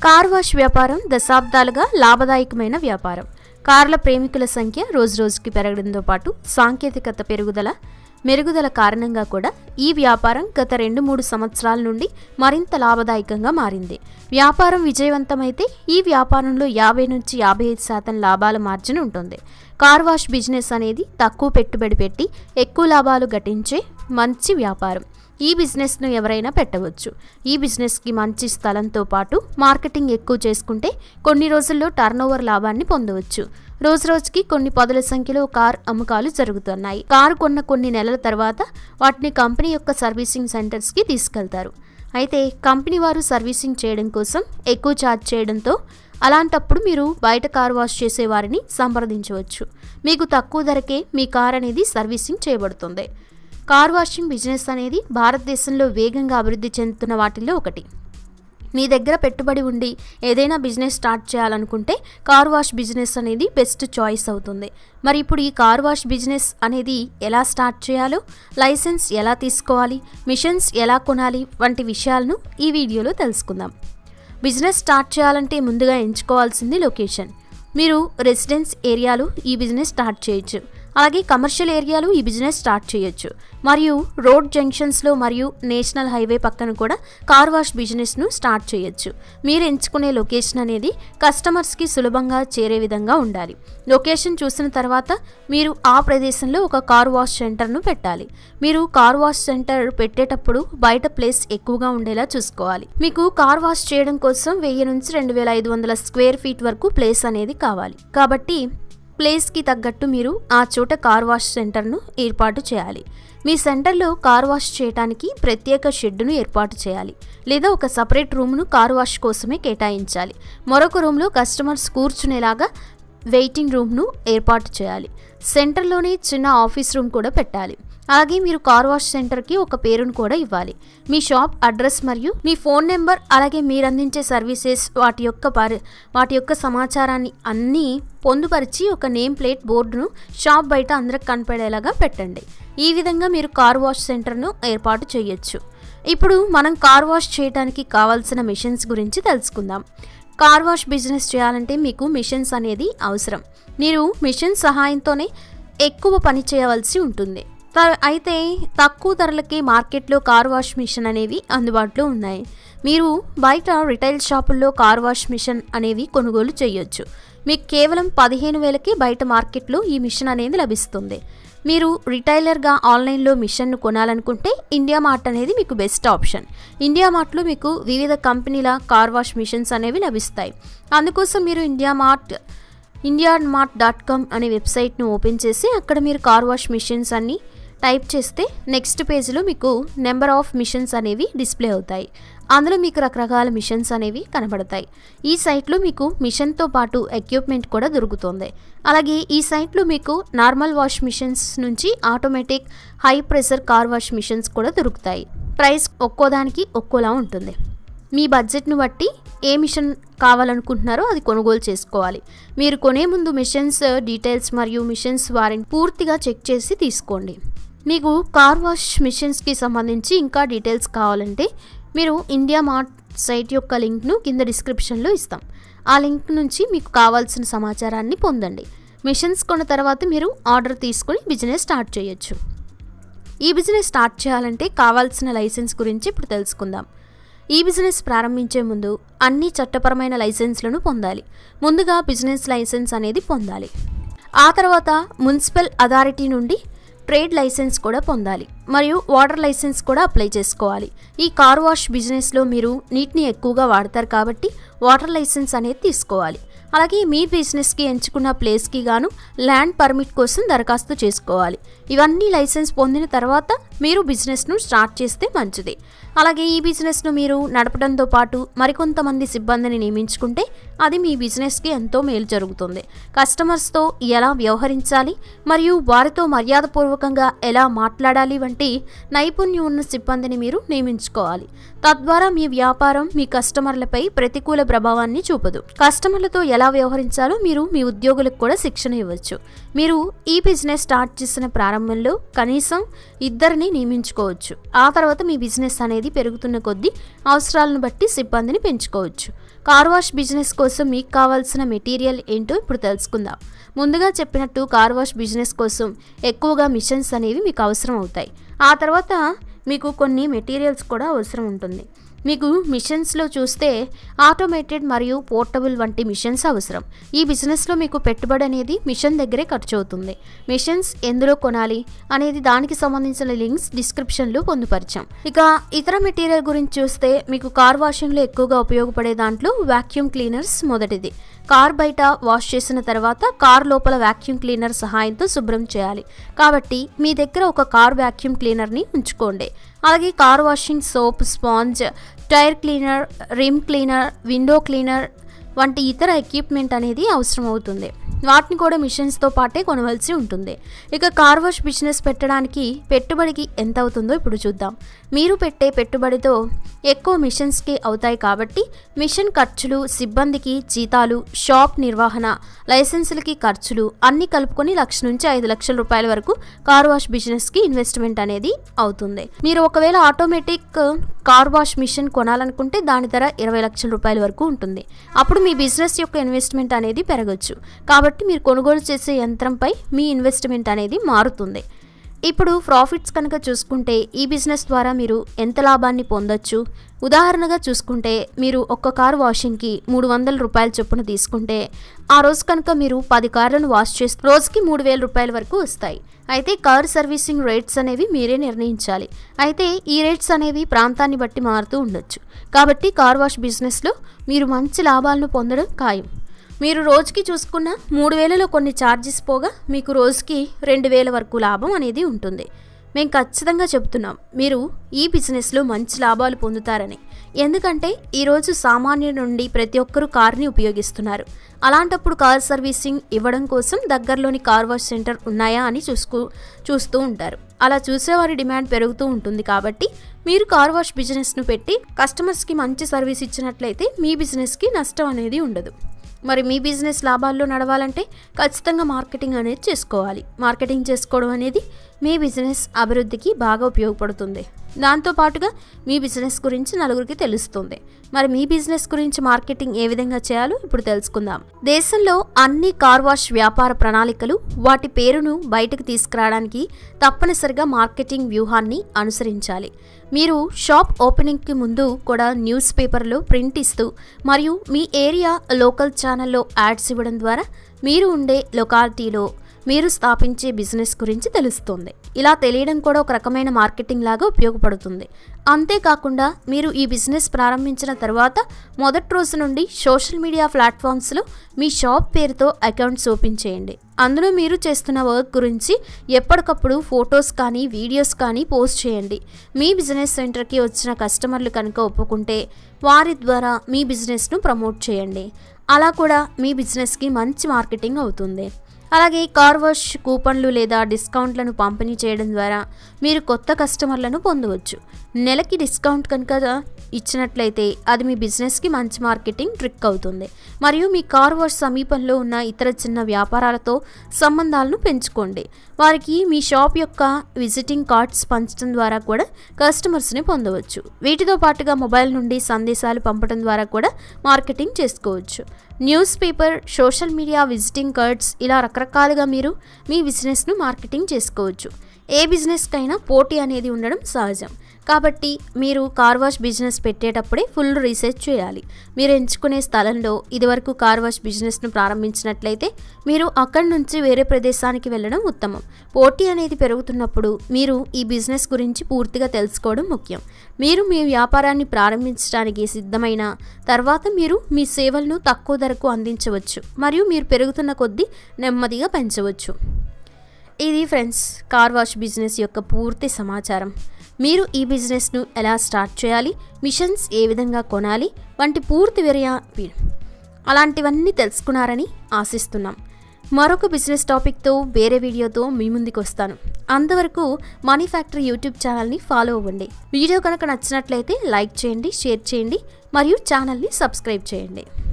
car wash వ్యాపారం దశాబ్దాలుగా లాభదాయకమైన వ్యాపారం కార్ల ప్రేమికుల సంఖ్య రోజురోజుకి పెరగడంతో పాటు సాంకేతికత పెరుగుదల మెరుగుదల కారణంగా కూడా ఈ వ్యాపారం గత రెండు మూడు సంవత్సరాల నుండి మరింత లాభదాయకంగా మారింది వ్యాపారం విజయవంతమైతే ఈ వ్యాపారంలో యాభై నుంచి యాభై ఐదు శాతం లాభాల మార్జిన్ ఉంటుంది కార్ వాష్ బిజినెస్ అనేది తక్కువ పెట్టుబడి పెట్టి ఎక్కువ లాభాలు గటించే మంచి వ్యాపారం ఈ బిజినెస్ను ఎవరైనా పెట్టవచ్చు ఈ బిజినెస్కి మంచి స్థలంతో పాటు మార్కెటింగ్ ఎక్కువ చేసుకుంటే కొన్ని రోజుల్లో టర్నోవర్ లాభాన్ని పొందవచ్చు రోజు రోజుకి కొన్ని పదుల సంఖ్యలో కార్ అమ్మకాలు జరుగుతున్నాయి కారు కొన్న కొన్ని నెలల తర్వాత వాటిని కంపెనీ యొక్క సర్వీసింగ్ సెంటర్స్కి తీసుకెళ్తారు అయితే కంపెనీ వారు సర్వీసింగ్ చేయడం కోసం ఎక్కువ ఛార్జ్ చేయడంతో అలాంటప్పుడు మీరు బయట కార్ వాష్ చేసే వారిని సంప్రదించవచ్చు మీకు తక్కువ ధరకే మీ కార్ అనేది సర్వీసింగ్ చేయబడుతుంది కార్ వాషింగ్ బిజినెస్ అనేది భారతదేశంలో వేగంగా అభివృద్ధి చెందుతున్న వాటిల్లో ఒకటి మీ దగ్గర పెట్టుబడి ఉండి ఏదైనా బిజినెస్ స్టార్ట్ చేయాలనుకుంటే కార్ వాష్ బిజినెస్ అనేది బెస్ట్ చాయిస్ అవుతుంది మరి ఇప్పుడు ఈ కార్ వాష్ బిజినెస్ అనేది ఎలా స్టార్ట్ చేయాలో లైసెన్స్ ఎలా తీసుకోవాలి మిషన్స్ ఎలా కొనాలి వంటి విషయాలను ఈ వీడియోలో తెలుసుకుందాం బిజినెస్ స్టార్ట్ చేయాలంటే ముందుగా ఎంచుకోవాల్సింది లొకేషన్ మీరు రెసిడెన్స్ ఏరియాలో ఈ బిజినెస్ స్టార్ట్ చేయొచ్చు అలాగే కమర్షియల్ ఏరియాలో ఈ బిజినెస్ స్టార్ట్ చేయొచ్చు మరియు రోడ్ జంక్షన్స్లో మరియు నేషనల్ హైవే పక్కన కూడా కార్ వాష్ బిజినెస్ను స్టార్ట్ చేయొచ్చు మీరు ఎంచుకునే లొకేషన్ అనేది కస్టమర్స్కి సులభంగా చేరే విధంగా ఉండాలి లొకేషన్ చూసిన తర్వాత మీరు ఆ ప్రదేశంలో ఒక కార్ వాష్ సెంటర్ను పెట్టాలి మీరు కార్ వాష్ సెంటర్ పెట్టేటప్పుడు బయట ప్లేస్ ఎక్కువగా ఉండేలా చూసుకోవాలి మీకు కార్ వాష్ చేయడం కోసం వెయ్యి నుంచి రెండు వేల ఐదు వందల స్క్వేర్ ఫీట్ వరకు ప్లేస్ అనేది కావాలి కాబట్టి ప్లేస్కి తగ్గట్టు మీరు ఆ చోట కార్ వాష్ సెంటర్ను ఏర్పాటు చేయాలి మీ సెంటర్లో కార్ వాష్ చేయడానికి ప్రత్యేక షెడ్డును ఏర్పాటు చేయాలి లేదా ఒక సపరేట్ రూమ్ను కార్ వాష్ కోసమే కేటాయించాలి మరొక రూమ్లో కస్టమర్స్ కూర్చునేలాగా వెయిటింగ్ రూమ్ను ఏర్పాటు చేయాలి సెంటర్లోనే చిన్న ఆఫీస్ రూమ్ కూడా పెట్టాలి అలాగే మీరు కార్ వాష్ సెంటర్కి ఒక పేరును కూడా ఇవ్వాలి మీ షాప్ అడ్రస్ మరియు మీ ఫోన్ నెంబర్ అలాగే మీరు అందించే సర్వీసెస్ వాటి యొక్క పరి వాటి యొక్క సమాచారాన్ని అన్నీ పొందుపరిచి ఒక నేమ్ ప్లేట్ బోర్డును షాప్ బయట అందరికి కనపడేలాగా పెట్టండి ఈ విధంగా మీరు కార్ వాష్ సెంటర్ను ఏర్పాటు చేయొచ్చు ఇప్పుడు మనం కార్ వాష్ చేయడానికి కావాల్సిన మిషన్స్ గురించి తెలుసుకుందాం కార్ వాష్ బిజినెస్ చేయాలంటే మీకు మిషన్స్ అనేది అవసరం మీరు మిషన్ సహాయంతోనే ఎక్కువ పని చేయవలసి ఉంటుంది త- అయితే తక్కువ ధరలకి మార్కెట్లో కార్ వాష్ మిషన్ అనేవి అందుబాటులో ఉన్నాయి మీరు బయట రిటైల్ షాపుల్లో కార్ వాష్ మిషన్ అనేవి కొనుగోలు చేయొచ్చు మీకు కేవలం పదిహేను వేలకి బయట మార్కెట్లో ఈ మిషన్ అనేది లభిస్తుంది మీరు రిటైలర్గా ఆన్లైన్లో మిషన్ను కొనాలనుకుంటే ఇండియా మార్ట్ అనేది మీకు బెస్ట్ ఆప్షన్ ఇండియా మార్ట్లో మీకు వివిధ కంపెనీల కార్ వాష్ మిషన్స్ అనేవి లభిస్తాయి అందుకోసం మీరు India mart India mart dot com అనే వెబ్సైట్ను ఓపెన్ చేసి అక్కడ మీరు కార్ వాష్ మిషన్స్ అన్ని టైప్ చేస్తే నెక్స్ట్ పేజ్లో మీకు నెంబర్ ఆఫ్ మిషన్స్ అనేవి డిస్ప్లే అవుతాయి అందులో మీకు రకరకాల మిషన్స్ అనేవి కనబడతాయి ఈ సైట్లో మీకు మిషన్తో పాటు ఎక్విప్మెంట్ కూడా దొరుకుతుంది అలాగే ఈ సైట్లో మీకు నార్మల్ వాష్ మిషన్స్ నుంచి automatic high pressure car wash machines కూడా దొరుకుతాయి ప్రైస్ ఒక్కోదానికి ఒక్కోలా ఉంటుంది మీ బడ్జెట్ను బట్టి ఏ మిషన్ కావాలనుకుంటున్నారో అది కొనుగోలు చేసుకోవాలి మీరు కొనే ముందు మిషన్స్ డీటెయిల్స్ మరియు మిషన్స్ వారిని పూర్తిగా చెక్ చేసి తీసుకోండి మీకు కార్ వాష్ మిషన్స్కి సంబంధించి ఇంకా డీటెయిల్స్ కావాలంటే మీరు ఇండియా మార్ట్ సైట్ యొక్క లింక్ను కింద డిస్క్రిప్షన్లో ఇస్తాం ఆ లింక్ నుంచి మీకు కావాల్సిన సమాచారాన్ని పొందండి మిషన్స్ కొన్న తర్వాత మీరు ఆర్డర్ తీసుకొని బిజినెస్ స్టార్ట్ చేయొచ్చు ఈ బిజినెస్ స్టార్ట్ చేయాలంటే కావాల్సిన లైసెన్స్ గురించి ఇప్పుడు తెలుసుకుందాం ఈ బిజినెస్ ప్రారంభించే ముందు అన్ని చట్టపరమైన లైసెన్స్లను పొందాలి ముందుగా బిజినెస్ లైసెన్స్ అనేది పొందాలి ఆ తర్వాత మున్సిపల్ అథారిటీ నుండి ట్రేడ్ లైసెన్స్ కూడా పొందాలి మరియు వాటర్ లైసెన్స్ కూడా అప్లై చేసుకోవాలి ఈ కార్ వాష్ బిజినెస్లో మీరు నీటిని ఎక్కువగా వాడతారు కాబట్టి వాటర్ లైసెన్స్ అనేది తీసుకోవాలి అలాగే మీ బిజినెస్కి ఎంచుకున్న ప్లేస్కి గాను ల్యాండ్ పర్మిట్ కోసం దరఖాస్తు చేసుకోవాలి ఇవన్నీ లైసెన్స్ పొందిన తర్వాత మీరు బిజినెస్ను స్టార్ట్ చేస్తే మంచిది అలాగే ఈ బిజినెస్ను మీరు నడపడంతో పాటు మరికొంతమంది సిబ్బందిని నియమించుకుంటే అది మీ బిజినెస్కి ఎంతో మేలు జరుగుతుంది కస్టమర్స్తో ఎలా వ్యవహరించాలి మరియు వారితో మర్యాదపూర్వకంగా ఎలా మాట్లాడాలి వంటి నైపుణ్యం ఉన్న సిబ్బందిని మీరు నియమించుకోవాలి తద్వారా మీ వ్యాపారం మీ కస్టమర్లపై ప్రతికూల ప్రభావాన్ని చూపదు కస్టమర్లతో ఎలా వ్యవహరించాలో మీరు మీ ఉద్యోగులకు కూడా శిక్షణ ఇవ్వచ్చు మీరు ఈ బిజినెస్ స్టార్ట్ చేసిన ప్రారంభ ప్రారంభంలో కనీసం ఇద్దరిని నియమించుకోవచ్చు ఆ తర్వాత మీ బిజినెస్ అనేది పెరుగుతున్న కొద్దీ అవసరాలను బట్టి సిబ్బందిని పెంచుకోవచ్చు కార్ వాష్ బిజినెస్ కోసం మీకు కావాల్సిన మెటీరియల్ ఏంటో ఇప్పుడు తెలుసుకుందాం ముందుగా చెప్పినట్టు కార్ వాష్ బిజినెస్ కోసం ఎక్కువగా మిషన్స్ అనేవి మీకు అవసరం అవుతాయి ఆ తర్వాత మీకు కొన్ని మెటీరియల్స్ కూడా అవసరం ఉంటుంది మీకు మిషన్స్లో చూస్తే ఆటోమేటెడ్ మరియు పోర్టబుల్ వంటి మిషన్స్ అవసరం ఈ బిజినెస్లో మీకు పెట్టుబడి అనేది మిషన్ దగ్గరే ఖర్చు అవుతుంది మిషన్స్ ఎందులో కొనాలి అనేది దానికి సంబంధించిన లింక్స్ డిస్క్రిప్షన్లో పొందుపరిచాం ఇక ఇతర మెటీరియల్ గురించి చూస్తే మీకు కార్ వాషింగ్లో ఎక్కువగా ఉపయోగపడే దాంట్లో వాక్యూమ్ క్లీనర్స్ మొదటిది కార్ బయట వాష్ చేసిన తర్వాత కార్ లోపల వాక్యూమ్ క్లీనర్ సహాయంతో శుభ్రం చేయాలి కాబట్టి మీ దగ్గర ఒక కార్ వాక్యూమ్ క్లీనర్ని ఉంచుకోండి అలాగే car washing soap sponge tyre cleaner rim cleaner window cleaner వంటి ఇతర ఎక్విప్మెంట్ అనేది అవసరం అవుతుంది వాటిని కూడా మిషన్స్తో పాటే కొనవలసి ఉంటుంది ఇక కార్ వాష్ బిజినెస్ పెట్టడానికి పెట్టుబడికి ఎంత అవుతుందో ఇప్పుడు చూద్దాం మీరు పెట్టే పెట్టుబడితో ఎక్కువ మిషన్స్కి అవుతాయి కాబట్టి మిషన్ ఖర్చులు సిబ్బందికి జీతాలు షాప్ నిర్వహణ లైసెన్సులకి ఖర్చులు అన్నీ కలుపుకొని లక్ష నుంచి ఐదు లక్షల రూపాయల వరకు కార్ వాష్ బిజినెస్కి ఇన్వెస్ట్మెంట్ అనేది అవుతుంది మీరు ఒకవేళ ఆటోమేటిక్ కార్ వాష్ మిషన్ కొనాలనుకుంటే దాని ధర ఇరవై లక్షల రూపాయల వరకు ఉంటుంది అప్పుడు మీ బిజినెస్ యొక్క ఇన్వెస్ట్మెంట్ అనేది పెరగచ్చు కాబట్టి మీరు కొనుగోలు చేసే యంత్రంపై మీ ఇన్వెస్ట్మెంట్ అనేది మారుతుంది ఇప్పుడు ప్రాఫిట్స్ కనుక చూసుకుంటే ఈ బిజినెస్ ద్వారా మీరు ఎంత లాభాన్ని పొందొచ్చు ఉదాహరణగా చూసుకుంటే మీరు ఒక్క కారు వాషింగ్కి మూడు వందల రూపాయల చొప్పున తీసుకుంటే ఆ రోజు కనుక మీరు పది కార్లను వాష్ చేస్తే రోజుకి మూడు వేల రూపాయల వరకు వస్తాయి అయితే కార్ సర్వీసింగ్ రేట్స్ అనేవి మీరే నిర్ణయించాలి అయితే ఈ రేట్స్ అనేవి ప్రాంతాన్ని బట్టి మారుతూ ఉండొచ్చు కాబట్టి కార్ వాష్ బిజినెస్లో మీరు మంచి లాభాలను పొందడం ఖాయం మీరు రోజుకి చూసుకున్న మూడు వేలలో కొన్ని ఛార్జెస్ పోగా మీకు రోజుకి రెండు వేల వరకు లాభం అనేది ఉంటుంది మేము ఖచ్చితంగా చెప్తున్నాం మీరు ఈ బిజినెస్లో మంచి లాభాలు పొందుతారని ఎందుకంటే ఈరోజు సామాన్యుల నుండి ప్రతి ఒక్కరూ కార్ని ఉపయోగిస్తున్నారు అలాంటప్పుడు కార్ సర్వీసింగ్ ఇవ్వడం కోసం దగ్గరలోని కార్ వాష్ సెంటర్ ఉన్నాయా అని చూసుకు చూస్తూ ఉంటారు అలా చూసేవారి డిమాండ్ పెరుగుతూ ఉంటుంది కాబట్టి మీరు కార్ వాష్ బిజినెస్ను పెట్టి కస్టమర్స్కి మంచి సర్వీస్ ఇచ్చినట్లయితే మీ బిజినెస్కి నష్టం అనేది ఉండదు మరి మీ బిజినెస్ లాభాల్లో నడవాలంటే ఖచ్చితంగా మార్కెటింగ్ అనేది చేసుకోవాలి మార్కెటింగ్ చేసుకోవడం అనేది మీ బిజినెస్ అభివృద్ధికి బాగా ఉపయోగపడుతుంది దాంతోపాటుగా మీ బిజినెస్ గురించి నలుగురికి తెలుస్తుంది మరి మీ బిజినెస్ గురించి మార్కెటింగ్ ఏ విధంగా చేయాలో ఇప్పుడు తెలుసుకుందాం దేశంలో అన్ని కార్ వాష్ వ్యాపార ప్రణాళికలు వాటి పేరును బయటకు తీసుకురావడానికి తప్పనిసరిగా మార్కెటింగ్ వ్యూహాన్ని అనుసరించాలి మీరు షాప్ ఓపెనింగ్కి ముందు కూడా న్యూస్ పేపర్లో ప్రింట్ ఇస్తూ మరియు మీ ఏరియా లోకల్ ఛానల్లో యాడ్స్ ఇవ్వడం ద్వారా మీరు ఉండే లొకాలిటీలో మీరు స్థాపించే బిజినెస్ గురించి తెలుస్తుంది ఇలా తెలియడం కూడా ఒక రకమైన మార్కెటింగ్ లాగా ఉపయోగపడుతుంది అంతేకాకుండా మీరు ఈ బిజినెస్ ప్రారంభించిన తర్వాత మొదటి రోజు నుండి సోషల్ మీడియా ప్లాట్ఫామ్స్లో మీ షాప్ పేరుతో అకౌంట్స్ ఓపెన్ చేయండి అందులో మీరు చేస్తున్న వర్క్ గురించి ఎప్పటికప్పుడు ఫొటోస్ కానీ వీడియోస్ కానీ పోస్ట్ చేయండి మీ బిజినెస్ సెంటర్కి వచ్చిన కస్టమర్లు కనుక ఒప్పుకుంటే వారి ద్వారా మీ బిజినెస్ను ప్రమోట్ చేయండి అలా కూడా మీ బిజినెస్కి మంచి మార్కెటింగ్ అవుతుంది అలాగే కార్ వాష్ కూపన్లు లేదా డిస్కౌంట్లను పంపిణీ చేయడం ద్వారా మీరు కొత్త కస్టమర్లను పొందవచ్చు నెలకి డిస్కౌంట్ కనుక ఇచ్చినట్లయితే అది మీ బిజినెస్కి మంచి మార్కెటింగ్ ట్రిక్ అవుతుంది మరియు మీ కార్ వాష్ సమీపంలో ఉన్న ఇతర చిన్న వ్యాపారాలతో సంబంధాలను పెంచుకోండి వారికి మీ షాప్ యొక్క విజిటింగ్ కార్డ్స్ పంచడం ద్వారా కూడా కస్టమర్స్ని పొందవచ్చు వీటితో పాటుగా మొబైల్ నుండి సందేశాలు పంపడం ద్వారా కూడా మార్కెటింగ్ చేసుకోవచ్చు newspaper social media visiting cards ఇలా రకరకాలుగా మీరు మీ బిజినెస్ను మార్కెటింగ్ చేసుకోవచ్చు ఏ బిజినెస్కైనా పోటీ అనేది ఉండడం సహజం కాబట్టి మీరు కార్ వాష్ బిజినెస్ పెట్టేటప్పుడే ఫుల్ రీసెర్చ్ చేయాలి మీరు ఎంచుకునే స్థలంలో ఇదివరకు కార్ వాష్ బిజినెస్ను ప్రారంభించినట్లయితే మీరు అక్కడి నుంచి వేరే ప్రదేశానికి వెళ్ళడం ఉత్తమం పోటీ అనేది పెరుగుతున్నప్పుడు మీరు ఈ బిజినెస్ గురించి పూర్తిగా తెలుసుకోవడం ముఖ్యం మీరు మీ వ్యాపారాన్ని ప్రారంభించడానికి సిద్ధమైన తర్వాత మీరు మీ సేవలను తక్కువ ధరకు అందించవచ్చు మరియు మీరు పెరుగుతున్న కొద్దీ నెమ్మదిగా పెంచవచ్చు ఇది ఫ్రెండ్స్ కార్ వాష్ బిజినెస్ యొక్క పూర్తి సమాచారం మీరు ఈ బిజినెస్ను ఎలా స్టార్ట్ చేయాలి మిషన్స్ ఏ విధంగా కొనాలి వంటి పూర్తి విరయా అలాంటివన్నీ తెలుసుకున్నారని ఆశిస్తున్నాం మరొక బిజినెస్ టాపిక్తో వేరే వీడియోతో మీ ముందుకు వస్తాను అంతవరకు మనీ ఫ్యాక్టరీ యూట్యూబ్ ఛానల్ని ఫాలో అవ్వండి వీడియో కనుక నచ్చినట్లయితే లైక్ చేయండి షేర్ చేయండి మరియు ఛానల్ని సబ్స్క్రైబ్ చేయండి